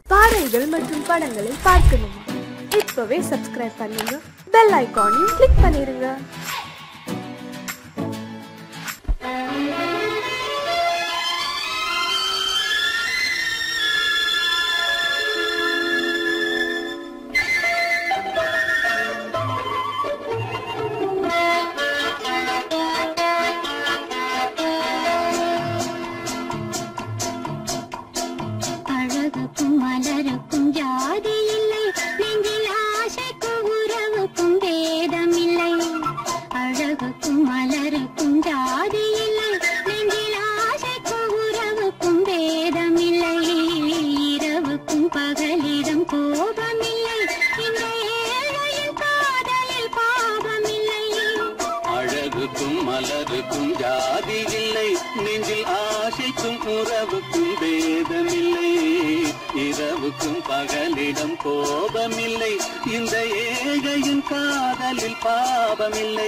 பாடல்கள் மற்றும் படங்களை பார்க்கணுமா இப்பவே சப்ஸ்கிரைப் பண்ணுங்க பெல் ஐகானையும் கிளிக் பண்ணிருங்க அழகுக்கும் மலருக்கும் ஜாதி இல்லை நெஞ்சில் ஆசைக்கும் உறவுக்கும் பேதமில்லை அழகுக்கும் மலருக்கும் ஜாதி இல்லை நெஞ்சில் ஆசைக்கும் உறவுக்கும் பேதமில்லை இரவுக்கும் பகலிடம் கோபமில்லை இந்த ஏழையின் காதலில் பாவமில்லை அழகுக்கும் மலருக்கும் ஜாதி இல்லை நெஞ்சில் ஆசைக்கும் உறவுக்கும் பேதமில்லை இரவுக்கும் பகலிடம் கோபமில்லை இந்த ஏழையின் காதலில் பாவமில்லை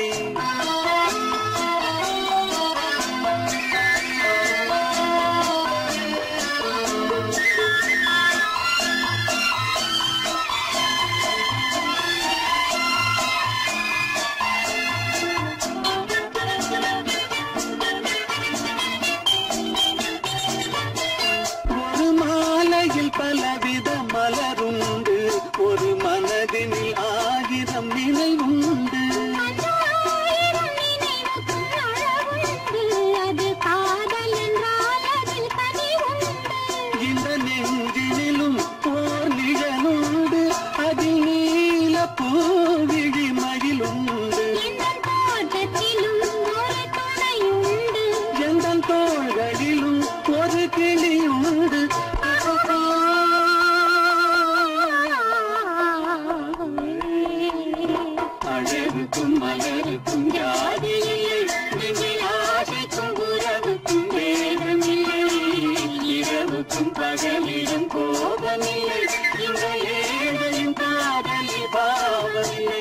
ஒரு மாலையில் பலவித மலருண்டு ஒரு மனதினில் ஆயிரம் நினைவுண்டு ஆயிரம் நினைவுக்கும் அழகுண்டு அது காதல் என்றால் அதில் கனிவுண்டு இந்த நெஞ்சினிலும் ஓர் நிழலுண்டு அதில் நீல பூவிழி மயிலுண்டு எந்தன் தோட்டத்திலும் ஒரு துணையுண்டு எந்தன் தோள்களிலும் ஒரு கிளியுண்டு அழகுக்கும் மலருக்கும் ஜாதி இல்லை நெஞ்சில் ஆசைக்கும் உறவுக்கும் வேதமில்லை இரவுக்கும் பகலிலும் கோபமில்லை இந்த ஏழையும் காதலில் பாவமில்லை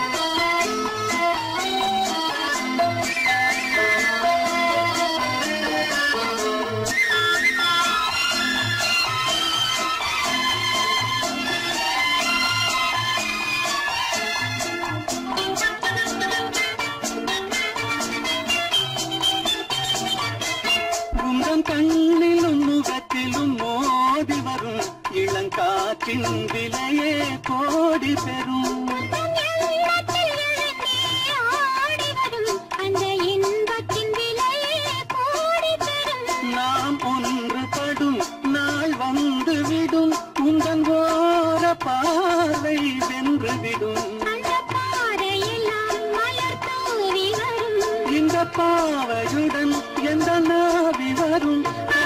உந்தன் கண்ணிலும் முகத்திலும் மோதி வரும் இளங்காற்றின் விலையே கோடி பெறும் எண்ணத்தில் எழுந்தே ஆடி வரும் அந்த இன்பத்தின் விலையே கோடி பெறும் நாம் ஒன்றுபடும் நாள் வந்து விடும் உந்தன் ஓர பார்வை வென்று விடும் அந்த பாறையெல்லாம் மலர் தூவி வரும் இந்த பாவையுடன் எந்த நாவி வரும்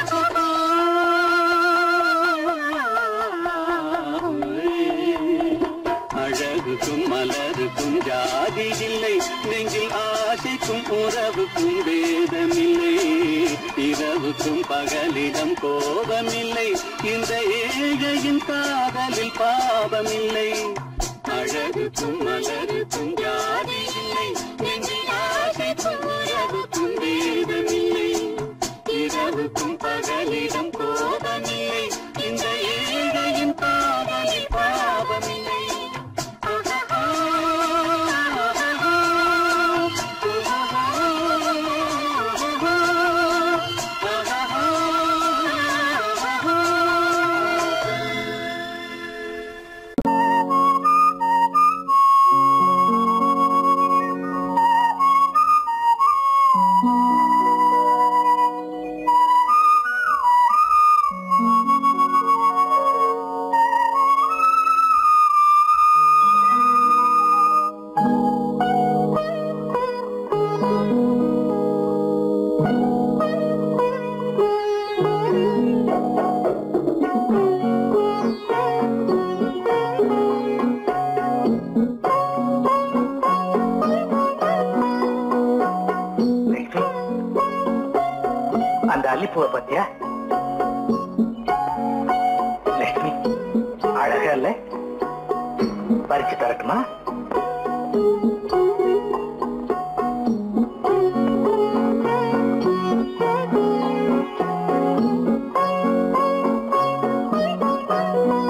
அழகுக்கும் மலருக்கும் ஜாதி இல்லை நெஞ்சில் ஆசைக்கும் உறவுக்கும் வேதமில்லை இரவுக்கும் பகலிடம் கோபமில்லை இந்த ஏழையின் காதலில் பாவமில்லை அழகுக்கும் மலருக்கும் ஜாதி இல்லை நெஞ்சில் ஆசைக்கும் உறவுக்கும் வேதமில்லை இரவுக்கும் பகலிடம் கோபமில்லை இந்த ஏழையின் காதலில் பாவமில்லை அந்த அல்லிப்பூவை பத்தியா லட்சுமி அழகா இல்ல பறிச்சு தரட்டுமா ஆ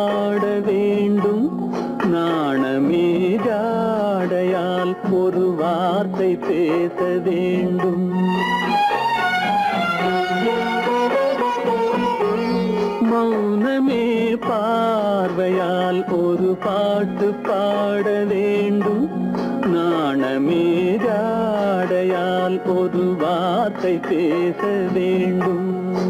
பாட வேண்டும் நாணமே ஜாடையால் ஒரு வார்த்தை பேச வேண்டும் மௌனமே பார்வையால் ஒரு பாட்டு பாட வேண்டும் நாணமே ஜாடையால் ஒரு வார்த்தை பேச வேண்டும்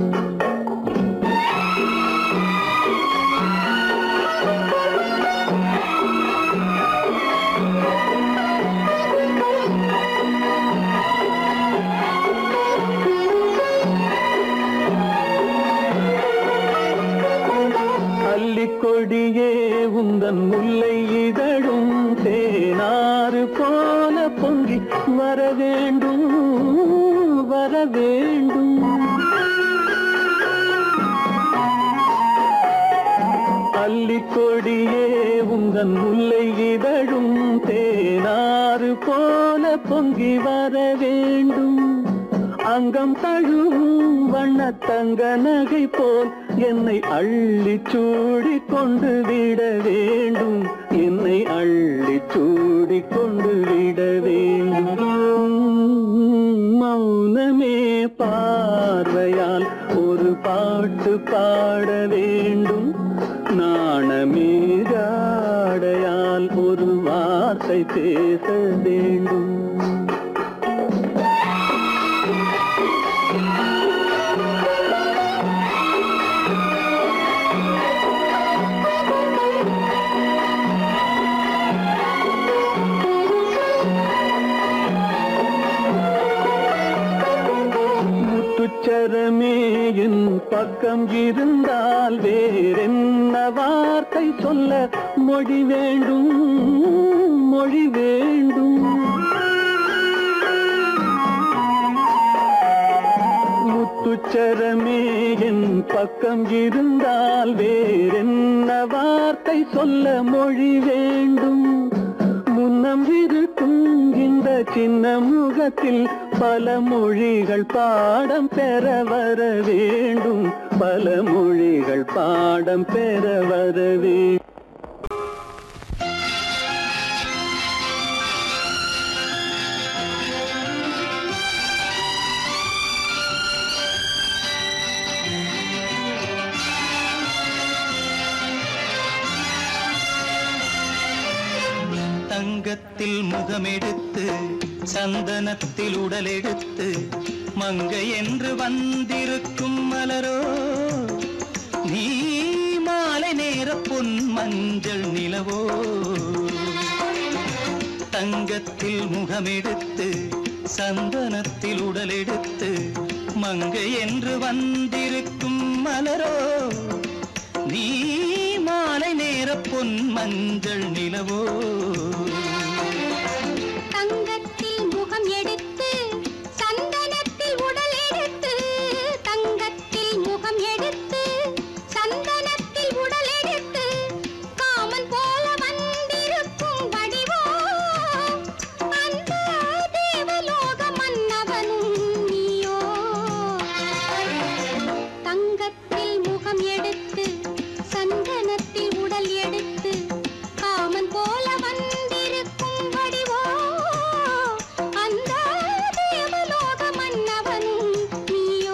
அல்லிக்கொடியே உந்தன் முல்லை இதழும் தேனாறு போல பொங்கி வர வேண்டும் வர வேண்டும் அல்லிக்கொடியே உந்தன் முல்லை இதழும் தேனாறு போல பொங்கி வர வேண்டும் அங்கம் தழுவும் வண்ணத்தங்க நகை போல் என்னை அள்ளி சூடி கொண்டு விட வேண்டும் என்னை அள்ளி சூடி கொண்டு விட வேண்டும் மௌனமே பார்வையால் ஒரு பாட்டு பாட வேண்டும் நாணமே ஜாடையால் ஒரு வார்த்தை பேச வேண்டும் முத்துச்சரமே என் பக்கம் இருந்தால் வேறென்ன வார்த்தை சொல்ல மொழி வேண்டும் மொழி வேண்டும் முத்துச்சரமே என் பக்கம் இருந்தால் வேறென்ன வார்த்தை சொல்ல மொழி வேண்டும் முன்னம் இருக்கும் இந்த சின்ன முகத்தில் பல மொழிகள் பாடம் பெற வர வேண்டும் பல மொழிகள் பாடம் பெற வர வேண்டும் தங்கத்தில் முகமெடுத்து சந்தனத்தில் உடலெடுத்து மங்கை என்று வந்திருக்கும் மலரோ நீ மாலை நேர பொன் மஞ்சள் நிலவோ தங்கத்தில் முகமெடுத்து சந்தனத்தில் உடலெடுத்து மங்கை என்று வந்திருக்கும் மலரோ நீ மாலை நேர பொன் மஞ்சள் நிலவோ தங்கத்தில் முகம் எடுத்து சந்தனத்தில் உடல் எடுத்து தங்கத்தில் முகம் எடுத்து சந்தனத்தில் உடல் எடுத்து காமன் போல வந்திருக்கும் வடிவோ அந்த தேவலோக மன்னவனும் நீயோ தங்கத்தில் முகம் எடுத்து சந்தனத்தில் உடல் எடுத்து காமன் போல வந்திருக்கும் வடிவோ அந்த தேவலோக மன்னவனும் நீயோ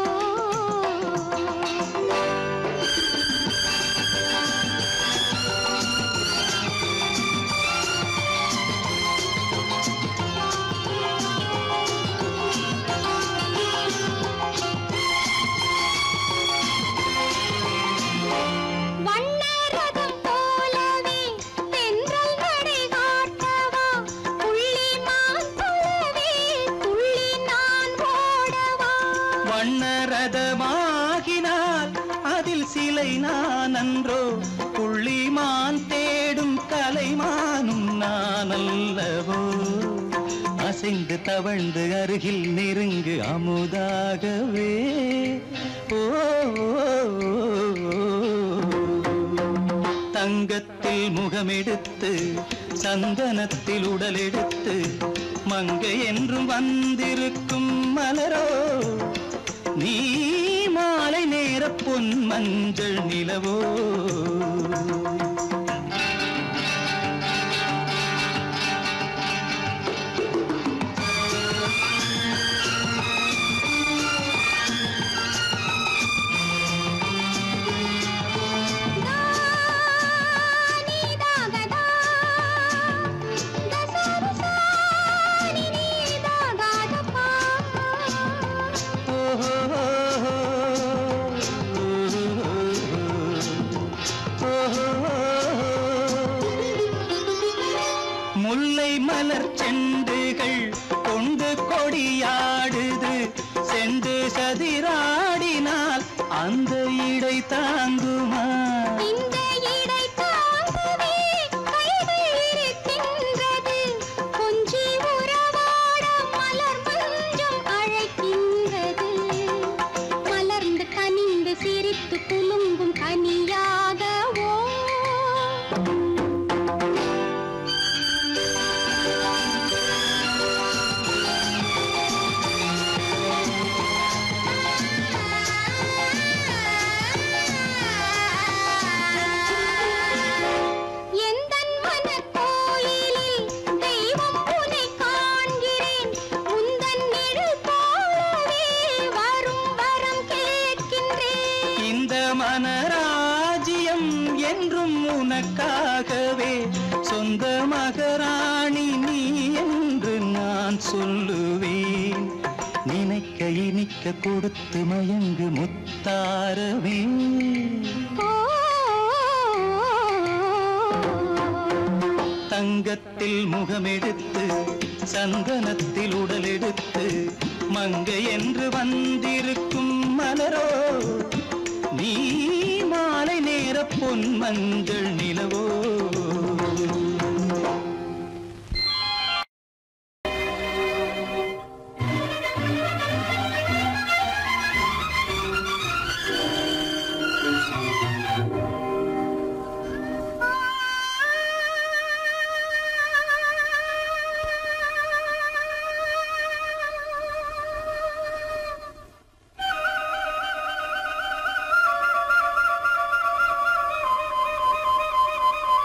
வண்ணரதம் போலவே தென்றல் நடை காட்டவா புள்ளிமான் போலவே துள்ளி நான் ஓடவா வண்ணரதமாகினால் அதில் சிலை நான் அன்றோ புள்ளிமான் தேடும் கலைமானும் நான் அல்லவோ அசைந்து தவழ்ந்து அருகில் நெருங்கு அமுதாகவே ஓ, ஓ, ஓ, ஓ. தங்கத்தில் முகமெடுத்து சந்தனத்தில் உடலெடுத்து மங்கை என்றும் வந்திருக்கும் மலரோ நீ மாலை நேர பொன் மஞ்சள் நிலவோ முல்லை மலர் செண்டுகள் கொண்டு கொடியாடுது செண்டு சதிராடினால் அந்த இடை தாங்குமா இந்த இடை தாங்கவே கைகள் இருக்கின்றது கொஞ்சி உறவாட மலர் மஞ்சம் அழைக்கின்றது மலர்ந்து கனிந்து சிரித்து குலுங்கும் கனியாகவோ எந்தன் மனக்கோயிலில் தெய்வம் உனை காண்கிறேன் உந்தன் நிழல் போலவே வரும் வரம் கேட்கின்றேன் இந்த மனராஜ்யம் என்றும் உனக்காகவே சொந்த மகராணி நீ என்று நான் சொல்லுவேன் நினைக்க இனிக்க கொடுத்து மயங்கு முத்தாரவே ஓ தங்கத்தில் முகமெடுத்து சந்தனத்தில் உடலெடுத்து மங்கை என்று வந்திருக்கும் மலரோ நீ மாலை நேர பொன் மஞ்சள் நிலவோ ஆ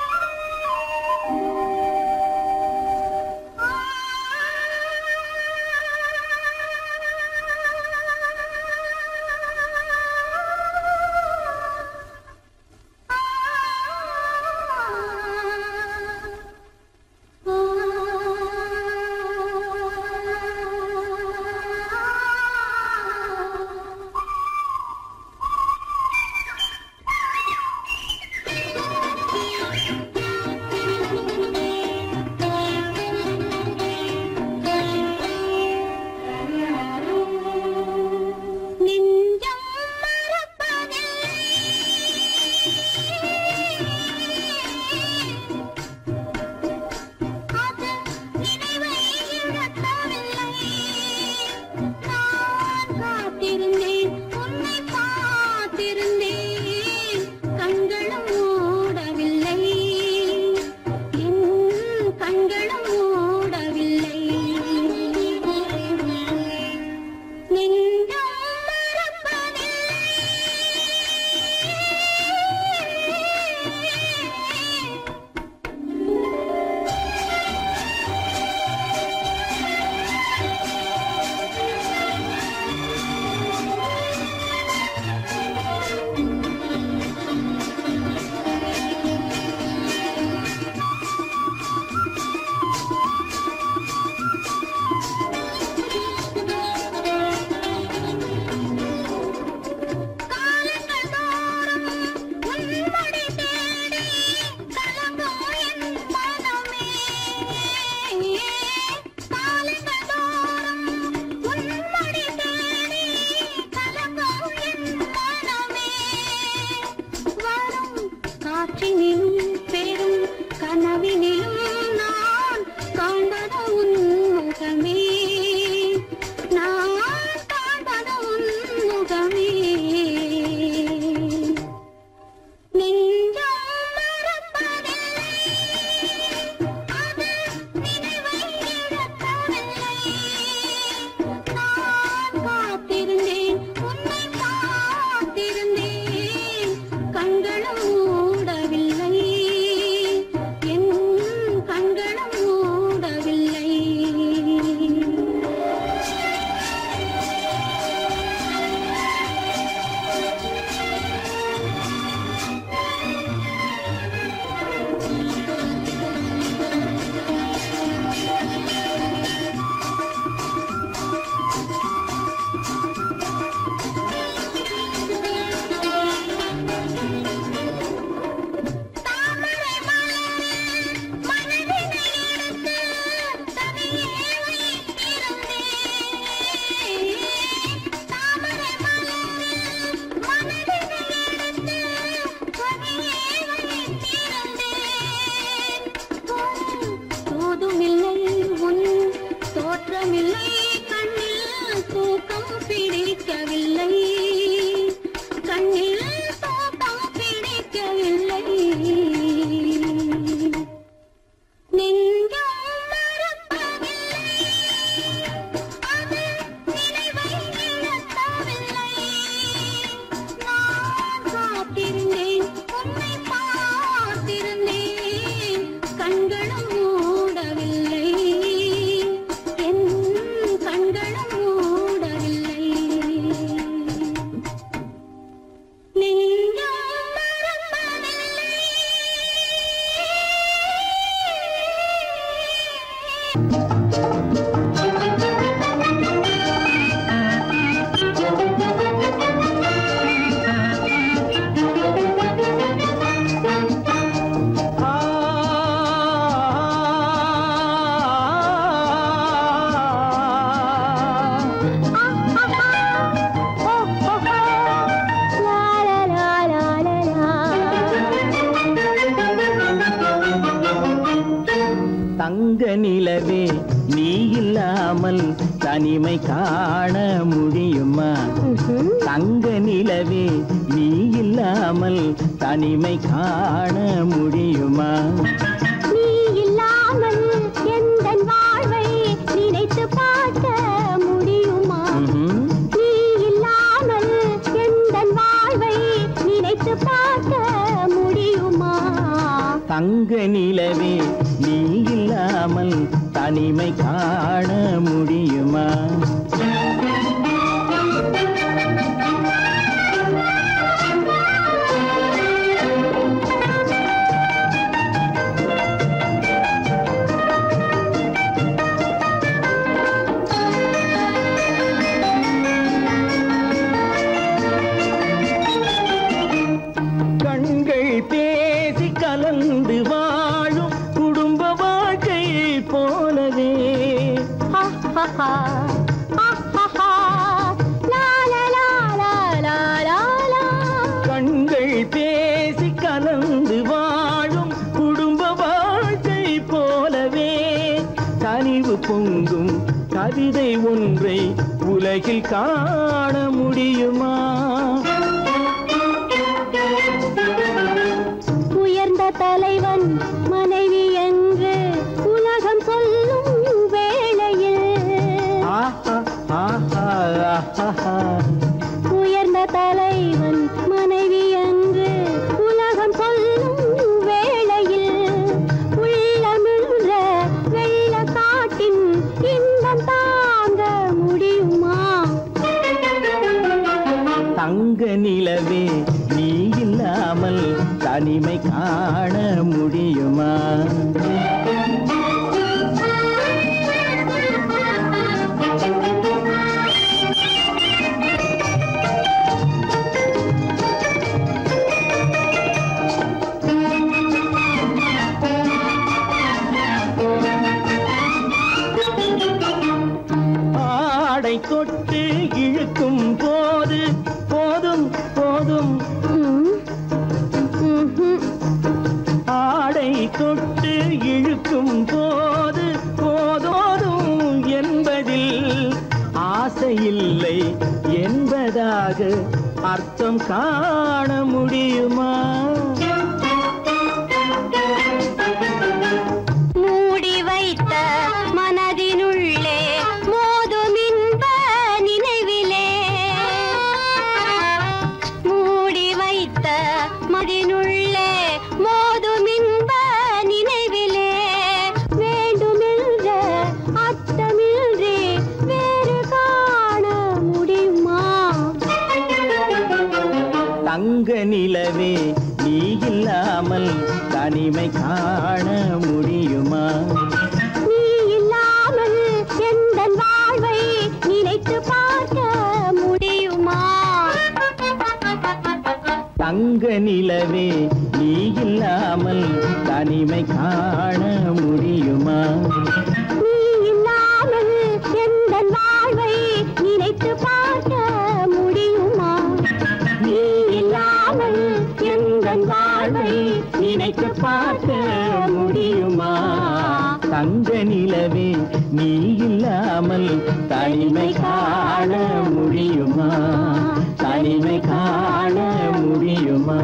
தங்க நிலவே நீ இல்லாமல் தனிமை காண முடியுமா தங்க நிலவே நீ இல்லாமல் தனிமை காண முடியுமா நீ இல்லாமல் எந்தன் வாழ்வை நினைத்து பார்க்க முடியுமா ம்ஹும். நீ இல்லாமல் எந்தன் வாழ்வை நினைத்து பார்க்க முடியுமா தங்க நிலவே நீ இல்லாமல் தனிமை காண முடியுமா கண்கள் பேசி கலந்து வாழும் குடும்ப வாழ்க்கை போலவே ஆஹாஹா, ஆஹாஹா, லா, லா, லா, லா, லா, லா, லா. கண்கள் பேசி கலந்து வாழும் குடும்ப வாழ்க்கை போலவே கனிவு பொங்கும் கவிதை ஒன்றை உலகில் காண முடியுமா உயர்ந்த தலைவன் மனைவி என்று உலகம் சொல்லும் வேளையில் ஆஹா ஆஹா ஆஹா உயர்ந்த தலைவன் மனைவி என்று உலகம் சொல்லும் வேளையில் உள்ளமிழ்ற வெள்ள காட்டின் இன்பம் தாங்க முடியுமா தங்க நிலவே நீ இல்லாமல் தனிமை காண முடியுமா ஆடை தொட்டு இழுக்கும் போது போதும் போதும் ம், ம்ஹும். ஆடை தொட்டு இழுக்கும் போது போதோதும் என்பதில் ஆசையில்லை என்பதாக அர்த்தம் காண முடியுமா மூடி வைத்த மனதினுள்ளே மோதும் இன்ப நினைவிலே மூடி வைத்த மதினுள்ளே மோதும் இன்ப நினைவிலே வேண்டுமென்ற அர்த்தமின்றி வேறு காண முடியுமா தங்க நிலவே நீ இல்லாமல் தனிமை காண முடியுமா நீ இல்லாமல் எந்தன் வாழ்வை நினைத்து பார்க்க முடியுமா தங்க நிலவே நீ இல்லாமல் தனிமை காண முடியுமா நீ இல்லாமல் எந்தன் வாழ்வை நினைத்து பார்க்க முடியுமா நீ இல்லாமல் எங்கள் வாழ்வை நினைத்து பார்க்க முடியுமா தங்க நிலவே நீ இல்லாமல் தனிமை காண முடியுமா தனிமை காண முடியுமா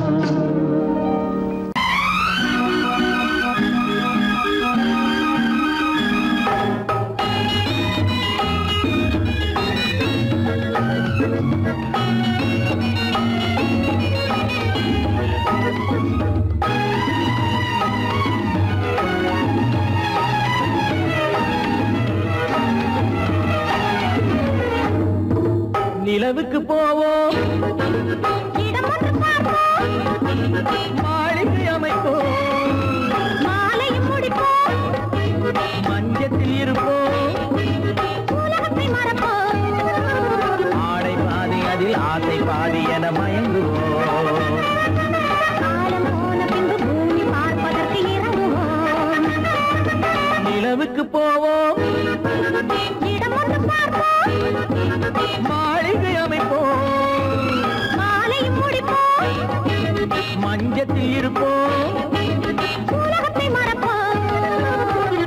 நிலவுக்கு போவோம் இடம் ஒன்று பார்ப்போம் மாளிகை அமைப்போம் மாலையும் முடிப்போம் மஞ்சத்தில் இருப்போம் உலகத்தை மறப்போம் ஆடை பாதி அதில் ஆசை பாதி என மயங்குவோம் காலம் போன பின்பு பூமி பார்ப்பதற்கு இறங்குவோம் நிலவுக்கு போவோம் இடம் ஒன்று பார்ப்போம் மாளிகை அமைப்போம் மாலையும் முடிப்போம் மஞ்சத்தில் இருப்போம் உலகத்தை மறப்போம்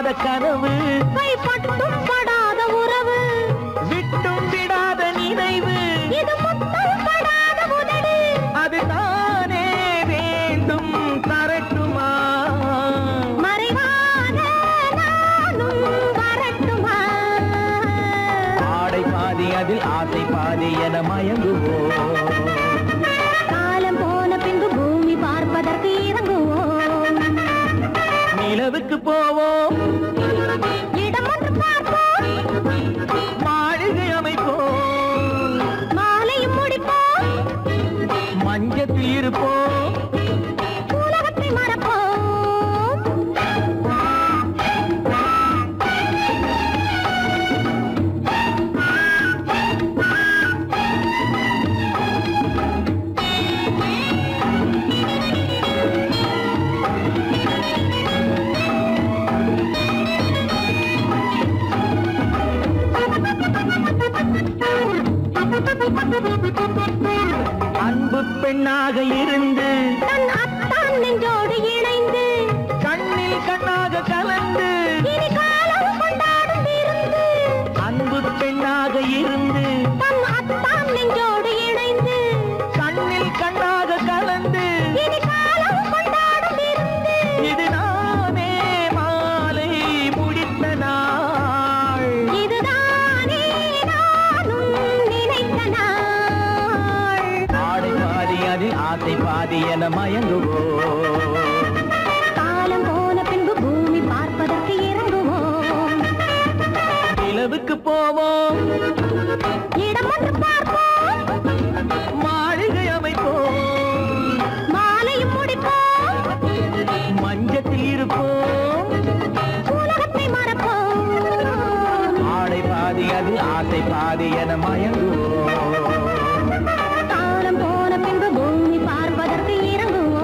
வந்த கனவு கைப்பட்டும் படாத உறவு விட்டும் விடாத நினைவு இது முத்தம் படாத உதடு அது தானே வேண்டும் தரட்டுமா மறைவான நானும் வரட்டுமா ஆடை பாதி அதில் ஆசை பாதி என மயங்குவோம் காலம் போன பின்பு பூமி பார்ப்பதற்கு இறங்குவோம் நிலவுக்கு போவோம் இடம் ஒன்று பார்ப்போம் மாளிகை அமைப்போம் மாலையும் முடிப்போம் மஞ்சத்தில் இருப்போம் உலகத்தை மறப்போம் அன்பு பெண்ணாக இருந்து தன் அத்தான் நெஞ்சோடு இணைந்து கண்ணில் கண்ணாக கலந்து இனி காலம் கொண்டாடும் விருந்து அன்பு பெண்ணாக இருந்து தன் அத்தான் நெஞ்சோடு இணைந்து கண்ணில் கண்ணாக கலந்து இனி காலம் கொண்டாடும் விருந்து இது நானே மாலை முடித்த நாள் இதுதானே நானும் நினைத்த நாள் ஆடை பாதி அதில் ஆசை பாதி என மயங்குவோம் காலம் போன பின்பு பூமி பார்ப்பதற்கு இறங்குவோம் நிலவுக்கு போவோம் இடம் ஒன்று பார்ப்போம் மாளிகை அமைப்போம் மாலையும் முடிப்போம் மஞ்சத்தில் இருப்போம் உலகத்தை மறப்போம் ஆடை பாதி அதில் ஆசை பாதி என மயங்குவோம் காலம் போன பின்பு பூமி பார்ப்பதற்கு இறங்குவோம்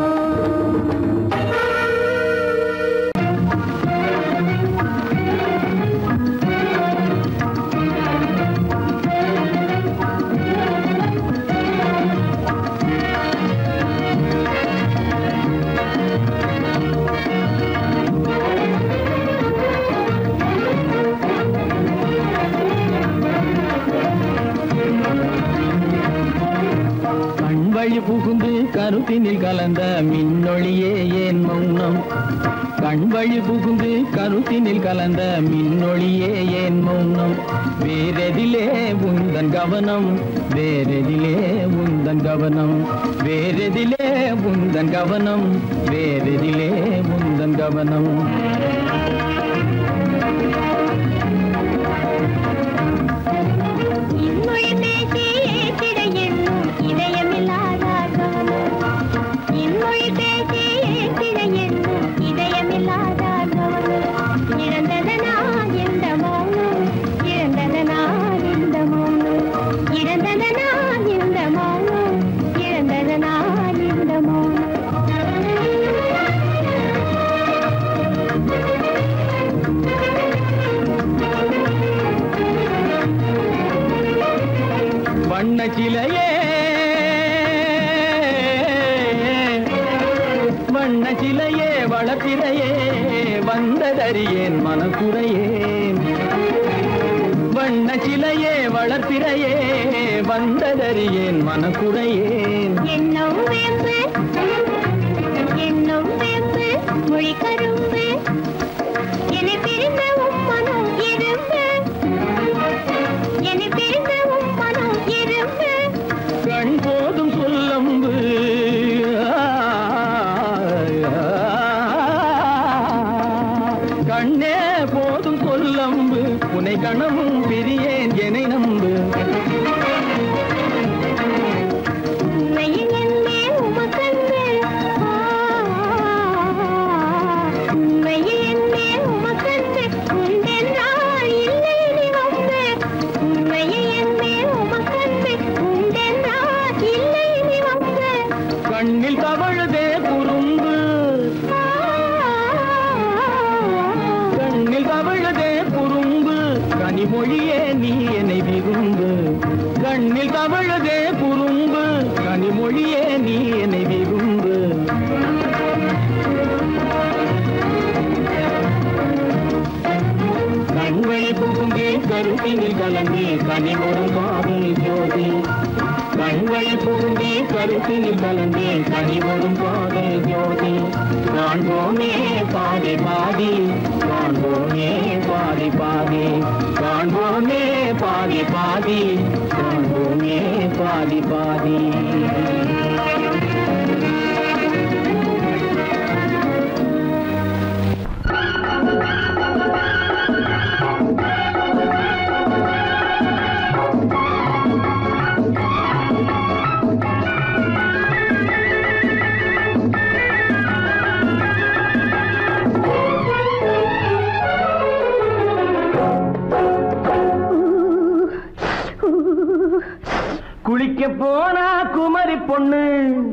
கண் வழி புகுந்து கருத்தினில் கலந்த மின்னொளியே ஏன் மௌனம் கண் வழி புகுந்து கருத்தினில் கலந்த மின்னொளியே ஏன் மௌனம் வேறெதிலே உந்தன் கவனம் வேறெதிலே உந்தன் கவனம் வேறெதிலே உந்தன் கவனம் வேறெதிலே உந்தன் கவனம் இன்மொழி பேசி ஏற்றிட எண்ணும் இதயமில்லாதார் இன்மொழி பேசி ஏற்றிட எண்ணும் இதயமில்லாதார் இழந்ததனா இந்த மௌனம் இழந்ததனா இந்த மௌனம் இழந்ததனா இந்த மௌனம் இழந்ததனா இந்த மௌனம் வண்ண சிலையே வண்ண சிலையே வளர்ப்பிறையே வந்ததறியேன் மனக்குறையேன் வண்ண சிலையே வளர்ப்பிறையே வந்ததறியேன் மனக்குறையேன் என்னும் வேம்பு என்னும் வேம்பு மொழி கரும்பு என்னை பிரிந்த உம்மனம் இரும்பு என்னை பிரிந்த உம்மனம் இரும்பு கண் போதும் சொல்லம்பு கண்ணே போதும் சொல்லம்பு உனை கணமும் பிரியேன் என்னை நம்பு உண்மையில் என்னே உமக்கன்று உண்மையில் என்னே உமக்கன்று உண்டென்றால் இல்லை நீ வம்பு உண்மையில் என்னே உமக்கன்று உண்டென்றால் இல்லை நீ வம்பு கண்ணில் தவழுதே குறும்பு கண்ணில் தவழுதே குறும்பு கனிமொழியே நீ என்னை விரும்பு கண்ணில் தவழுதே குறும்பு கனிமொழியே நீ என்னை விரும்பு கருத்தினில் கலந்து கனிமொரு காதல் ஜோதி கண்கள் புகுந்தே கருத்தினில் கலந்து கனிமொரு காதல் ஜோதி காண்போமே பாதி பாதி காண்போமே பாதி பாதி காண்போமே பாதி பாதி காண்போமே பாதி பாதி குளிக்க போனா குமரி பொண்ணு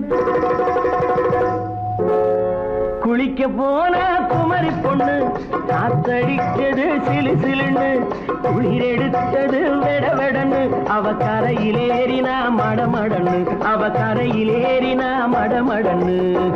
குளிக்க போன குமரி பொண்ணு காத்தடிச்சது சிலு சிலுன்னு குளிர் எடுத்தது வெட வெடன்னு அவ கரையிலேறினா மடமடன்னு அவ கரையிலேறினா மடமடன்னு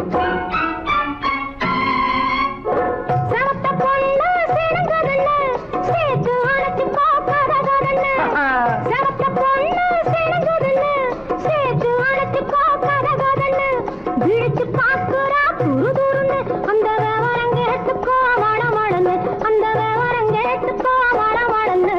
சவத்த பொண்ணு சிணுங்குதுன்னு, சேர்த்து அணைச்சு பார்க்காததுன்னு. சவத்த பொண்ணு சிணுங்குதுன்னு, சேர்த்து அணைச்சு பார்க்காததுன்னு. விழிச்சு பார்க்குறா துரு துருன்னு, அந்த விவரம் கேட்டுக்கோ மடமடன்னு, அந்த விவரம் கேட்டுக்கோ மடமடன்னு.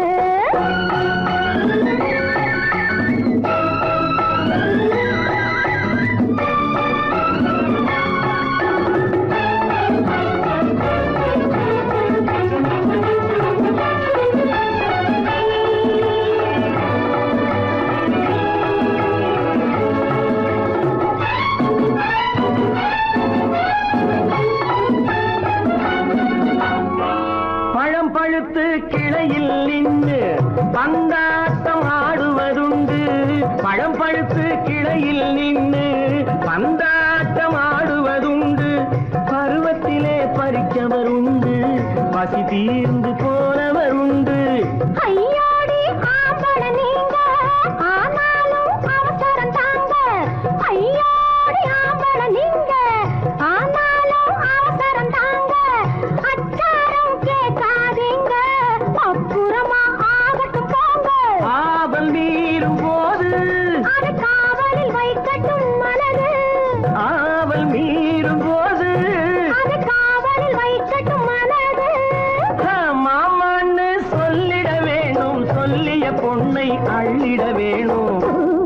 பழம் பழுத்து கிளையில் நின்று பந்தாட்டம் ஆடுவதுண்டு பழம் பழுத்து கிளையில் நின்று பந்தாட்டம் ஆடுவதுண்டு பருவத்திலே பறிச்சவர் உண்டு பசி தீர்ந்து போனவர் உண்டு ஐயோடி ஆம்பள நீங்க ஆனாலும் அவசரம் தாங்க ஐயோடி ஆம்பள நீங்க ஆனாலும் அவசரம் தாங்க அச்சாரம் கேட்காதீங்க அப்புறமா ஆகட்டும் போங்க ஆவல் மீறும் போது அது காவலில் வைக்கட்டும் மனது ஆவல் மீறும் போது அது காவலில் வைக்கட்டும் மனது மாமான்னு சொல்லிட வேணும் சொல்லிய பொண்ணை அள்ளிட வேணும்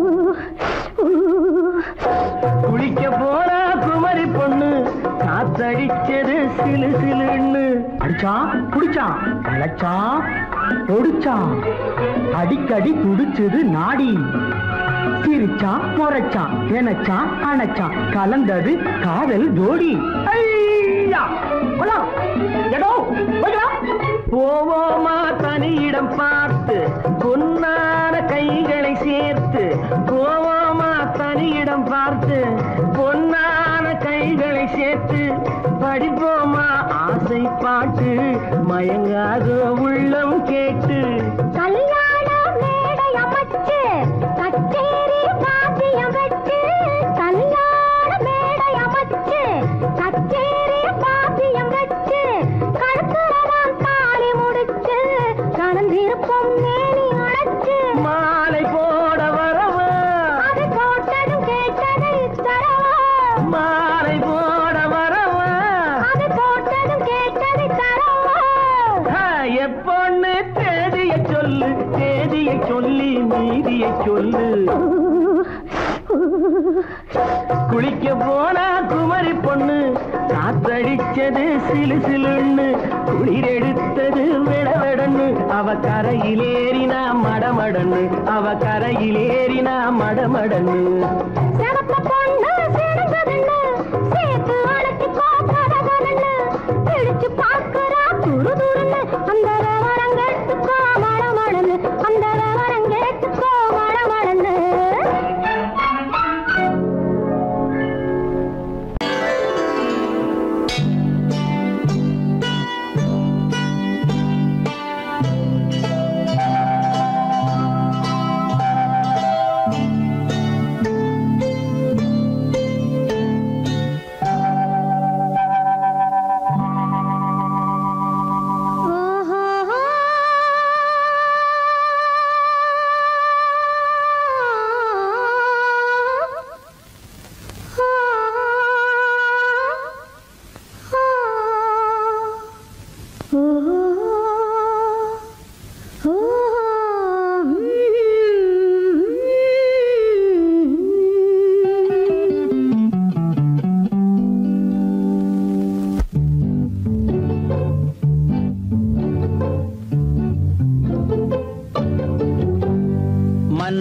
குளிக்க போறா குமரி பொண்ணு காத்தடிச்சது சிலு சிலுன்னு அடிச்சான் புடிச்சான் அழைச்சான் ஒடிச்சான் அடிக்கடி துடிச்சது நாடி சிரிச்சான் முறைச்சான் நினைச்சான் அணைச்சான் கலந்தது காதல் ஜோடி ஐயா! போலாம். எடோ, போய்க்கலாம். போவோமா தனியிடம் பார்த்து பொன்னான கைகளை சேர்த்து போவோமா தனியிடம் பார்த்து பொன்னான கைகளை சேர்த்து படிப்போமா ஆசை பாட்டு மயங்காத உள்ளம் கேட்டு கல்யாண மேடை அமைச்சு கச்சேரி வாத்தியம் வச்சு கல்யாண மேடை அமைச்சு கச்சேரி வாத்தியம் வச்சு கழுத்துறவான் தாலி முடிச்சு கலந்திருப்போம் மேனி அடைச்சு மாலை போட வரவா அது போட்டதும் கேட்டதை தரவா மாலை போட வரவா அது போட்டதும் கேட்டதை தரவா ஆ, எப்பொண்ணு தேதிய சொல்லு தேதியை சொல்லி மீதியை சொல்லு குளிக்க போனா குமரி பொண்ணு காத்தடிச்சது சிலு சிலுன்னு குளிர் எடுத்தது விடவிடன்னு அவ கரையிலேறினா மடமடன்னு அவ கரையிலேறினா மடமடன்னு சிவத்த பொண்ணு சிறந்ததுன்னு சேர்த்து அழைச்சு பார்க்காததுன்னு பிடிச்சு பார்க்கறா துரு துருன்னு அந்த விவரம் கேட்டுக்கோ மடமடன்னு அந்த விவரம் கேட்டுக்கோ மடமடன்னு ஆ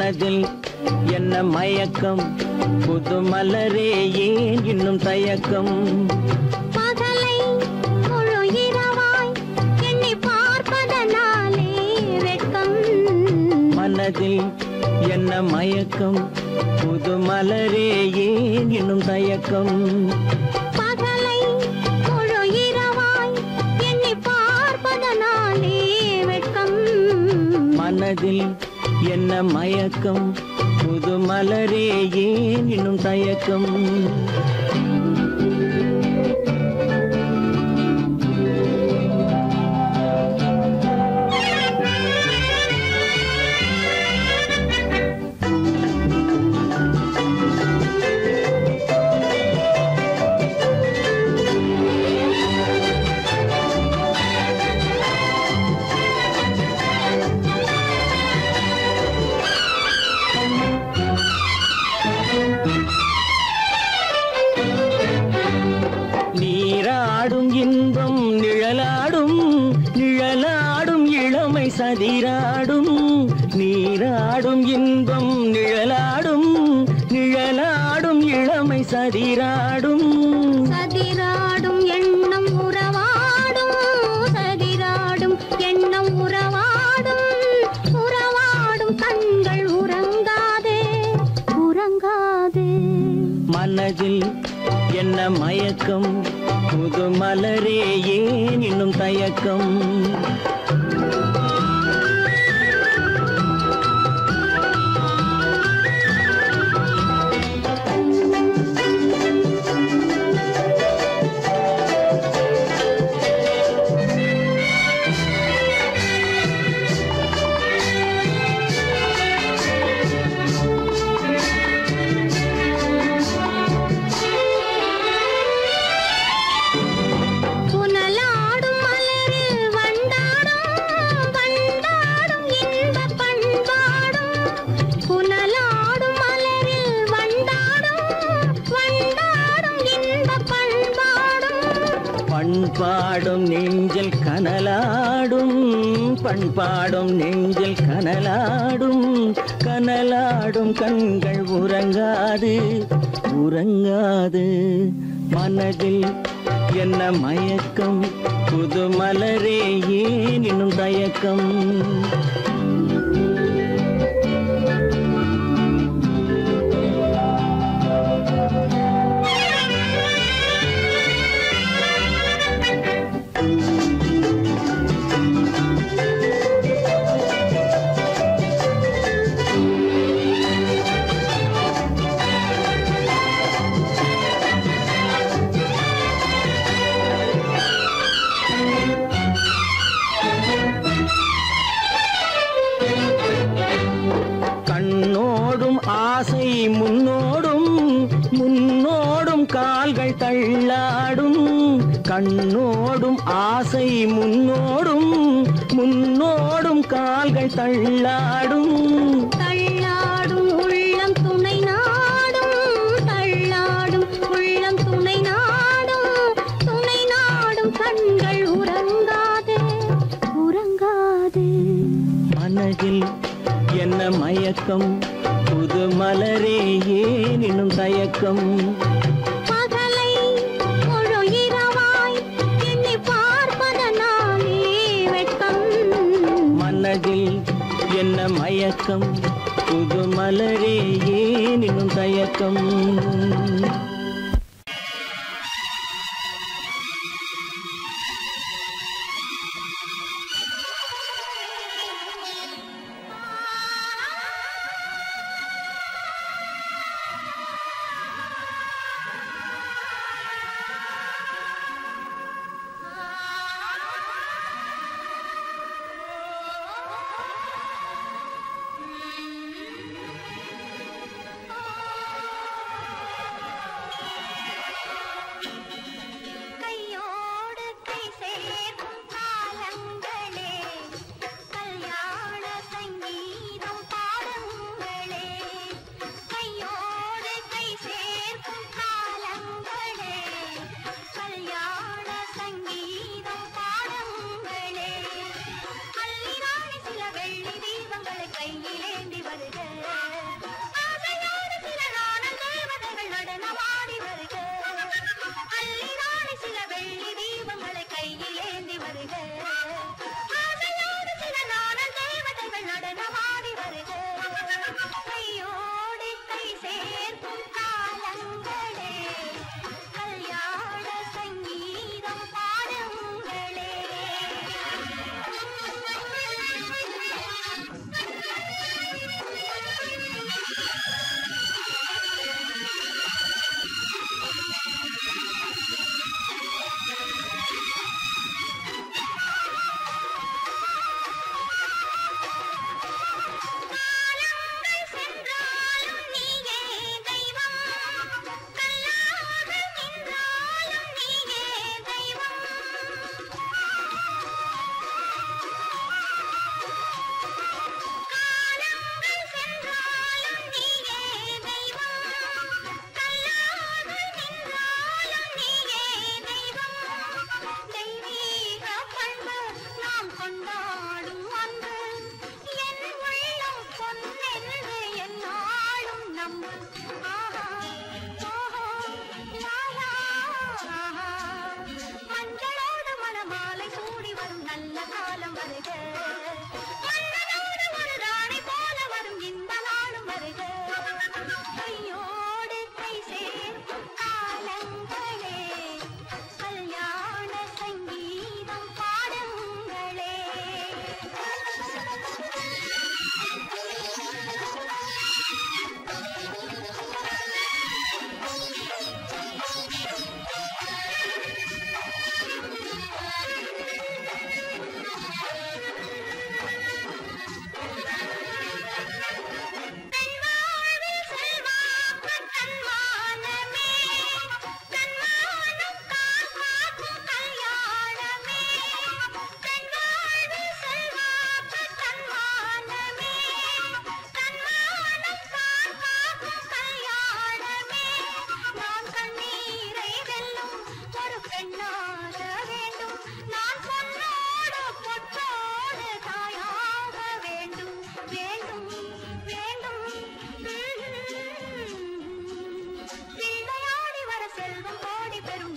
மனதில் என்ன மயக்கம் புது மலரே ஏன் இன்னும் தயக்கம் பகலை முழு இரவாய் எண்ணி பார்ப்பதனாலே வெட்கம் மனதில் என்ன மயக்கம் புது மலரே ஏன் இன்னும் தயக்கம் பகலை முழு இரவாய் எண்ணி பார்ப்பதனாலே வெட்கம் மனதில் என்ன மயக்கம் புது மலரே ஏன் இன்னும் தயக்கம் நீராடும் இன்பம் நிழலாடும் நிழலாடும் இளமை சதிராடும் நீராடும் இன்பம் நிழலாடும் நிழலாடும் இளமை சதிராடும் சதிராடும் எண்ணம் உறவாடும் சதிராடும் எண்ணம் உறவாடும் உறவாடும் கண்கள் உறங்காதே உறங்காதே மனதில் என்ன மயக்கம் புது மலரே ஏன் இன்னும் தயக்கம் புனலாடும் மலரில் வண்டாடும் வண்டாடும் இன்பப் பண்பாடும் புனலாடும் மலரில் வண்டாடும் வண்டாடும் இன்பப் பண்பாடும் பண்பாடும் நெஞ்சில் கனலாடும் பண்பாடும் நெஞ்சில் கனலாடும் கனலாடும் கண்கள் உறங்காது உறங்காது மனதில் என்ன மயக்கம் புது மலரே ஏன் இன்னும் தயக்கம் கண்ணோடும் ஆசை முன்னோடும் முன்னோடும் கால்கள் தள்ளாடும் கண்ணோடும் ஆசை முன்னோடும் முன்னோடும் கால்கள் தள்ளாடும் தள்ளாடும் உள்ளம் துணை நாடும் தள்ளாடும் உள்ளம் துணை நாடும் துணை நாடும் கண்கள் உறங்காதே உறங்காதே மனதில் என்ன மயக்கம் புது மலரே ஏன் இன்னும் தயக்கம் பகலை முழு இரவாய் எண்ணி பார்ப்பதனாலே வெட்கம் மனதில் என்ன மயக்கம் புது மலரே ஏன் இன்னும் தயக்கம் ஆ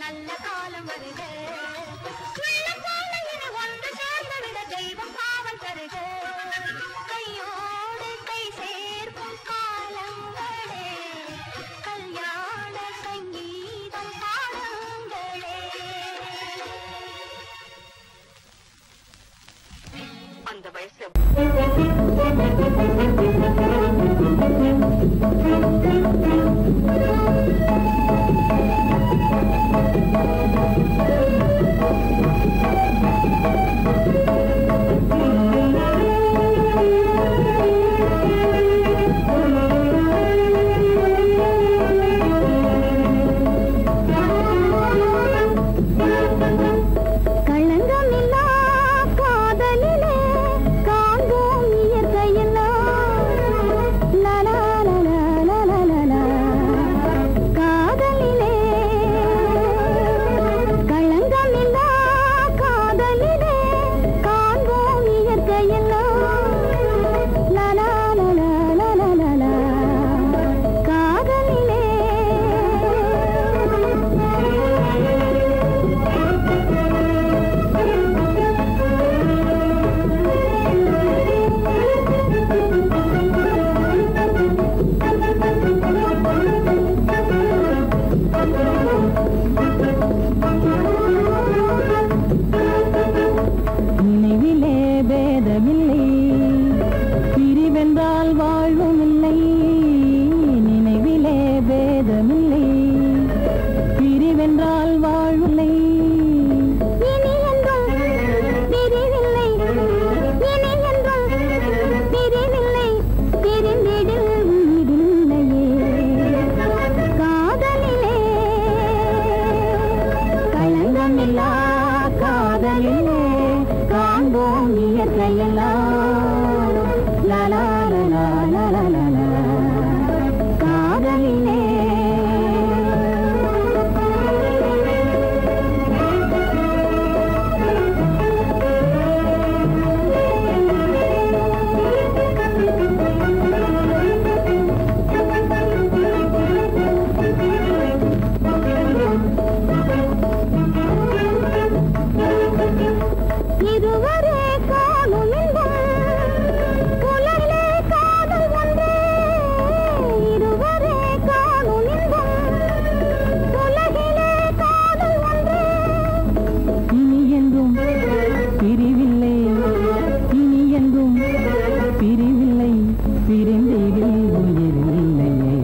நல்ல காலம் வருக உள்ளம் போல இரு ஒன்று சேர்ந்து விட தெய்வம் காவல் தருக கையோடு கை சேர்க்கும் காலங்களே கல்யாண சங்கீதம் பாடுங்களே அந்த வயசுல களங்கமில்லா காதலிலே காண்போம் இயற்கையெல்லாம் லலா லலா லலா லலா. காதலிலே களங்கமில்லா காதலிலே காண்போம் இயற்கையெல்லாம் லலா லலா லலா லலா. காதலிலே நினைவிலே பேதமில்லை பிரிவென்றால் வாழ்வும் இல்லை நினைவிலே பேதமில்லை பிரிவென்றால் வாழ்வில்லை இனி என்றும் பிரிவில்லை இனி என்றும் பிரிவில்லை பிரிந்திடில் உயிரில்லையே காதலிலே களங்கமில்லா காதலிலே காண்போம் இயற்கையெல்லாம் லலா லலா லலா லலா காதலிலே இதுவரை காணும் இன்பம் உலகிலே காதல் ஒன்றே இதுவரை காணும் இன்பம் உலகிலே காதல் ஒன்றே இனி என்றும் பிரிவில்லை இனி என்றும் பிரிவில்லை பிரிந்திடில் உயிரில்லையே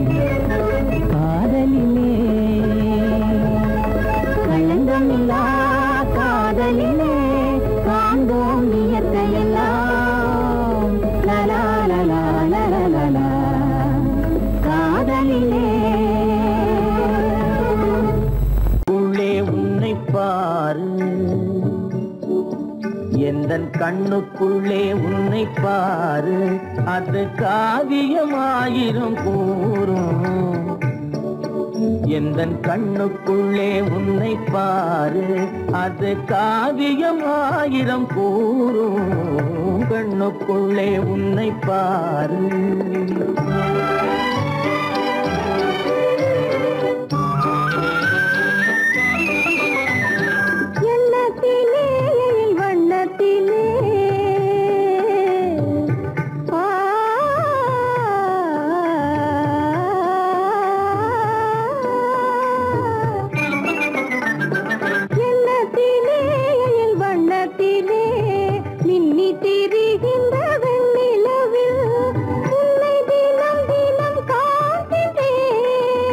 காதலிலே களங்கமில்லா காதலிலே காண்போம் இயற்கையெல்லாம் லலா லலா லலா லலா காதலிலே உள்ளே உன்னை பாரு எந்த கண்ணுக்குள்ளே உன்னை பாரு அது காவியமாயிரும் கூறும் எந்த கண்ணுக்குள்ளே உன்னை பாரு அது காவியமாயிரம் கூறும் கண்ணுக்குள்ளே உன்னை பாரு எண்ணத்திலே வண்ணத்திலே ஆ எண்ணத்திலே வண்ணத்திலே மின்னி திரிகின்ற வெண்ணிலவில் உன்னை தினம் தினம் காண்கின்றேன்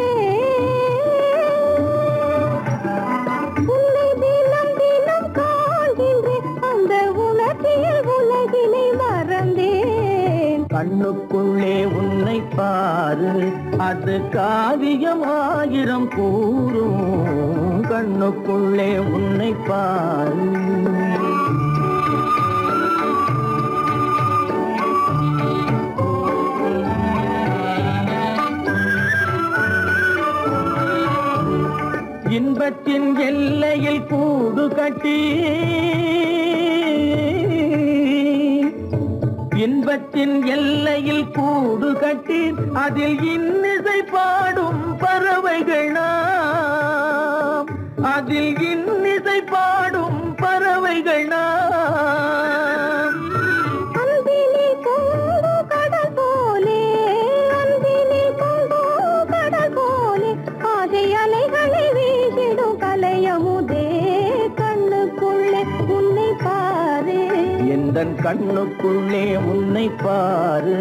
உன்னை தினம் தினம் காண்கின்றேன் அந்த உணர்ச்சியில் உலகினை மறந்தேன் கண்ணுக்குள்ளே உன்னை பாரு அது காவியமாயிரம் கூறும் கண்ணுக்குள்ளே உன்னை பாரு இன்பத்தின் எல்லையில் கூடு கட்டி இன்பத்தின் எல்லையில் கூடு கட்டி அதில் இன்னிசை பாடும் பறவைகள் நாம் அதில் இன்னிசை பாடும் பறவைகள் நாம் அன்பிலே பொங்கு கடல் போலே அன்பிலே பொங்கு கடல் போலே ஆசை அலைகளை வீசிடும் கலையமுதே கண்ணுக்குள்ளே உன்னை பாரு எந்த கண்ணுக்குள்ளே உன்னை பாரு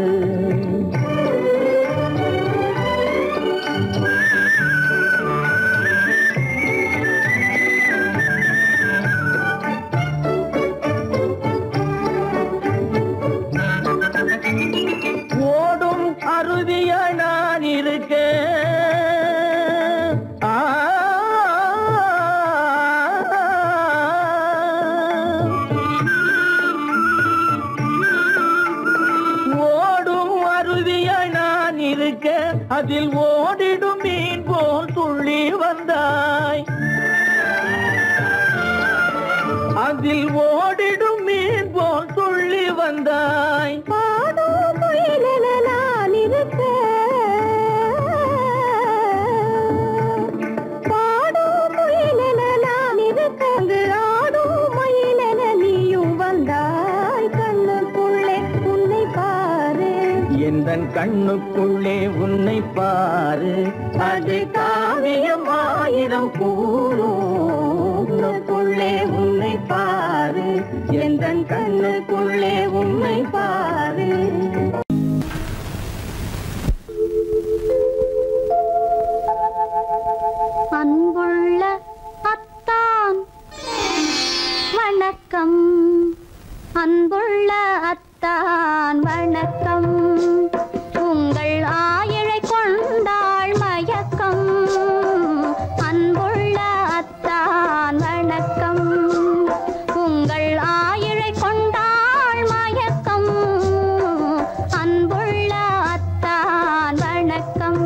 ஓடும் அருவிய நான் இருக்க ஆ ஓடும் அருவிய நான் இருக்க அதில் ஓடிடும் மீன் போல் துள்ளி வந்தாய் அதில் ஓடிடும் மீன் போல் துள்ளி வந்தாய் பாடும் குயிலென நான் இருக்க பாடும் குயிலென நான் இருக்க அங்கு ஆடும் மயிலென நீயும் வந்தாய் கண்ணுக்குள்ளே உன்னை பாரு எந்த கண்ணுக்குள்ளே உன்னை பாரு அது காவியம் ஆயிரம் கூறுக்குள்ளே உன்னை பாரு எந்த கண்ணுக்குள்ளே உன்னை பாரு அன்புள்ள அத்தான் வணக்கம் அன்புள்ள அத்தான் வணக்கம் உங்கள் ஆயிழை கொண்டாள் மயக்கம் அன்புள்ள அத்தான் வணக்கம் உங்கள் ஆயிழை கொண்டாள் மயக்கம் அன்புள்ள அத்தான் வணக்கம்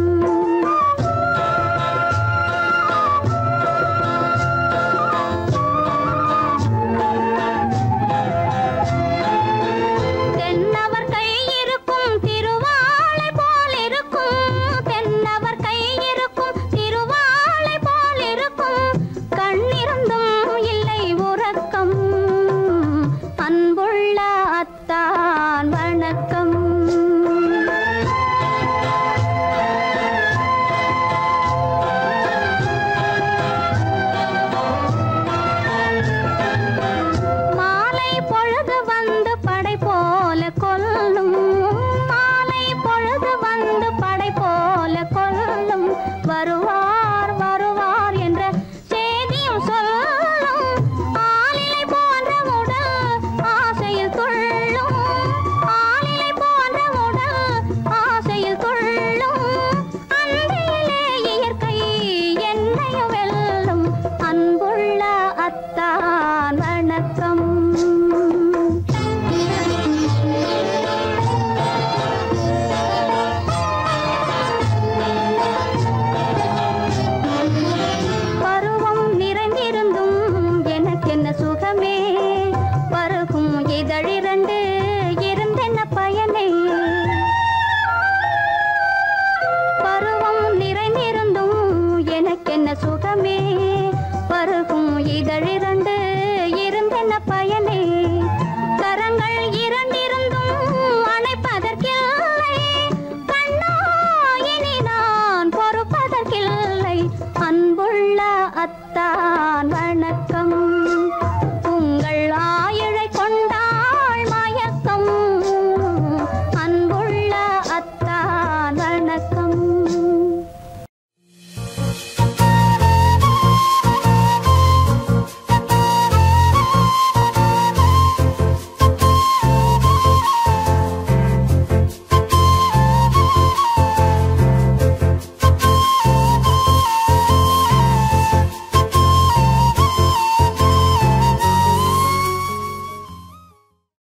தென்னவர் கை இருக்கும் திருவாளை போல் இருக்கும் தென்னவர் கை இருக்கும் திருவாளை போல் இருக்கும் கண்ணிருந்தும் இல்லை உறக்கம் அன்புள்ள அத்தான் வணக்கம் மாலை பொழுது வந்து படை போல கொல்லும் மாலை பொழுது வந்து படை போல கொல்லும் வருவார் வருவார் என்ற செய்தியும் சொல்லும் ஆளிலை போன்ற உடல் ஆசையில் துள்ளும் ஆளிலை போன்ற உடல் ஆசையில் துள்ளும் அன்பிலே இயற்கை என்னையும் வெல்லும் அன்புள்ள அத்தான்